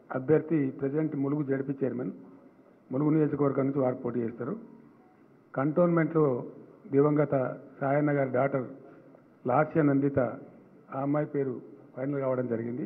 అభ్యర్థి president Mulugu ZP chairman Mulugu నియోజకవర్గం నుంచి వారు పోటీ చేస్తారు కంటోన్మెంట్లో దివంగత సాయన్న గారి డాటర్ లాస్య నందిత ఆ అమ్మాయి పేరు ఫైనల్ కావడం జరిగింది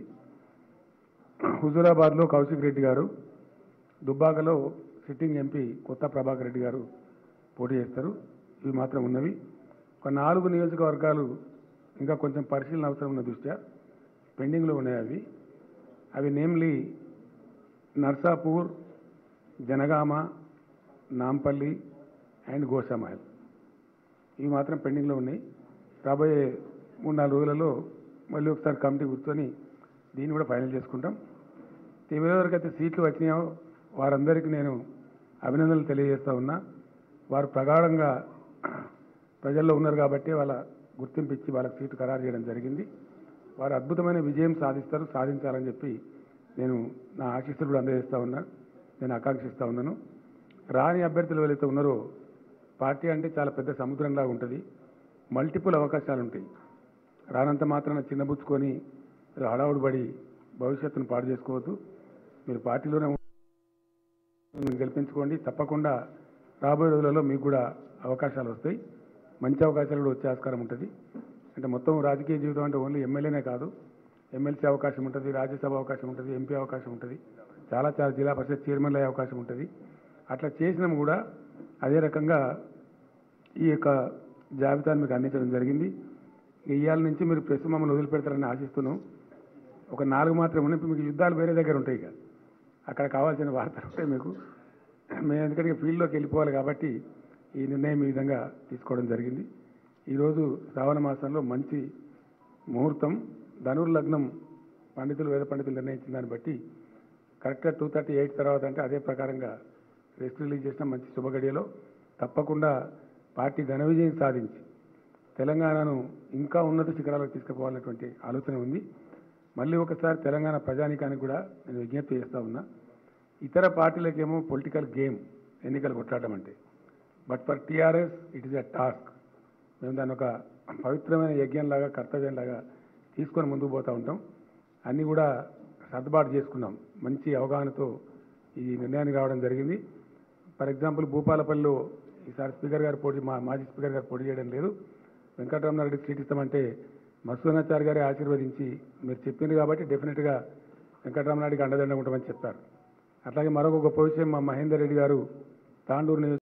హుజూరాబాద్లో కౌశిక్ రెడ్డి గారు దుబ్బాకలో సిట్టింగ్ ఎంపీ కొత్త ప్రభాకర్ రెడ్డి గారు పోటీ చేస్తారు ఇవి మాత్రం ఉన్నవి ఒక నాలుగు నియోజకవర్గాలు ఇంకా కొంచెం పరిశీలన అవసరం ఉన్న దృష్ట్యా పెండింగ్లో ఉన్నాయి అవి అవి నేమ్లీ నర్సాపూర్ జనగామ నాంపల్లి అండ్ గోషామహల్ ఇవి మాత్రం పెండింగ్లో ఉన్నాయి రాబోయే మూడు నాలుగు రోజులలో మళ్ళీ ఒకసారి కమిటీ కూర్చొని దీన్ని కూడా ఫైనల్ చేసుకుంటాం ఎవరెవరికైతే సీట్లు వచ్చినాయో వారందరికీ నేను అభినందనలు తెలియజేస్తా ఉన్నా వారు ప్రగాఢంగా ప్రజల్లో ఉన్నారు కాబట్టి వాళ్ళ గుర్తింపు ఇచ్చి వాళ్ళకి సీటు ఖరారు చేయడం జరిగింది వారు అద్భుతమైన విజయం సాధిస్తారు సాధించాలని చెప్పి నేను నా ఆశీస్సులు కూడా అందజేస్తా ఉన్నా నేను ఆకాంక్షిస్తా ఉన్నాను రాని అభ్యర్థులు ఎవరైతే ఉన్నారో పార్టీ అంటే చాలా పెద్ద సముద్రంలాగా ఉంటుంది మల్టిపుల్ అవకాశాలు ఉంటాయి రానంత మాత్రాన చిన్నబుచ్చుకొని ఏదో హడావుడి పడి భవిష్యత్తును పాడు చేసుకోవద్దు మీరు పార్టీలోనే ఉండి గెలిపించుకోండి తప్పకుండా రాబోయే రోజులలో మీకు కూడా అవకాశాలు వస్తాయి మంచి అవకాశాలు కూడా వచ్చే ఆస్కారం ఉంటుంది అంటే మొత్తం రాజకీయ జీవితం అంటే ఓన్లీ ఎమ్మెల్యేనే కాదు ఎమ్మెల్సీ అవకాశం ఉంటుంది రాజ్యసభ అవకాశం ఉంటుంది ఎంపీ అవకాశం ఉంటుంది చాలా చాలా జిల్లా పరిషత్ చైర్మన్లు అయ్యే అవకాశం ఉంటుంది అట్లా చేసినాం కూడా అదే రకంగా ఈ యొక్క జాబితాను మీకు అందించడం జరిగింది ఇవాళ నుంచి మీరు ప్రెస్ మమ్మల్ని వదిలిపెడతారని ఆశిస్తున్నాం ఒక నాలుగు మాత్రమే ఉన్నాయి ఇప్పుడు మీకు యుద్ధాలు వేరే దగ్గర ఉంటాయి ఇక అక్కడ కావాల్సిన వార్తలు ఉంటాయి మీకు మేము ఎందుకంటే ఫీల్డ్లోకి వెళ్ళిపోవాలి కాబట్టి ఈ నిర్ణయం ఈ విధంగా తీసుకోవడం జరిగింది ఈరోజు శ్రావణ మాసంలో మంచి ముహూర్తం ధనుర్లగ్నం పండితులు వేద పండితులు నిర్ణయించిన దాన్ని బట్టి కరెక్ట్గా టూ థర్టీ ఎయిట్ తర్వాత అంటే అదే ప్రకారంగా రెస్ట్ రిలీజ్ చేసిన మంచి శుభగడియలో తప్పకుండా పార్టీ ఘన విజయం సాధించి తెలంగాణను ఇంకా ఉన్నత శిఖరాలకు తీసుకుపోవాలనేటువంటి ఆలోచన ఉంది మళ్ళీ ఒకసారి తెలంగాణ ప్రజానీకానికి కూడా నేను విజ్ఞప్తి చేస్తా ఉన్నా ఇతర పార్టీలకేమో పొలిటికల్ గేమ్ ఎన్నికలు కొట్లాడడం అంటే but for TRS it is a task మేము దాన్ని ఒక పవిత్రమైన యజ్ఞంలాగా కర్తవ్యంలాగా తీసుకొని ముందుకు పోతూ ఉంటాం అన్నీ కూడా సర్దుబాటు చేసుకున్నాం మంచి అవగాహనతో ఈ నిర్ణయానికి రావడం జరిగింది ఫర్ ఎగ్జాంపుల్ భూపాలపల్లిలో ఈసారి స్పీకర్ గారు పోటీ మా మాజీ స్పీకర్ గారు పోటీ చేయడం లేదు వెంకటరమణారెడ్డికి సీట్ ఇస్తామంటే మత్స్యనాచారి గారే ఆశీర్వదించి మీరు చెప్పింది కాబట్టి డెఫినెట్గా వెంకటరమణారెడ్డికి అండదండ ఉంటామని చెప్పారు అట్లాగే మరొక గొప్ప విషయం మా మహేందర్ రెడ్డి గారు తాండూరు నియోజక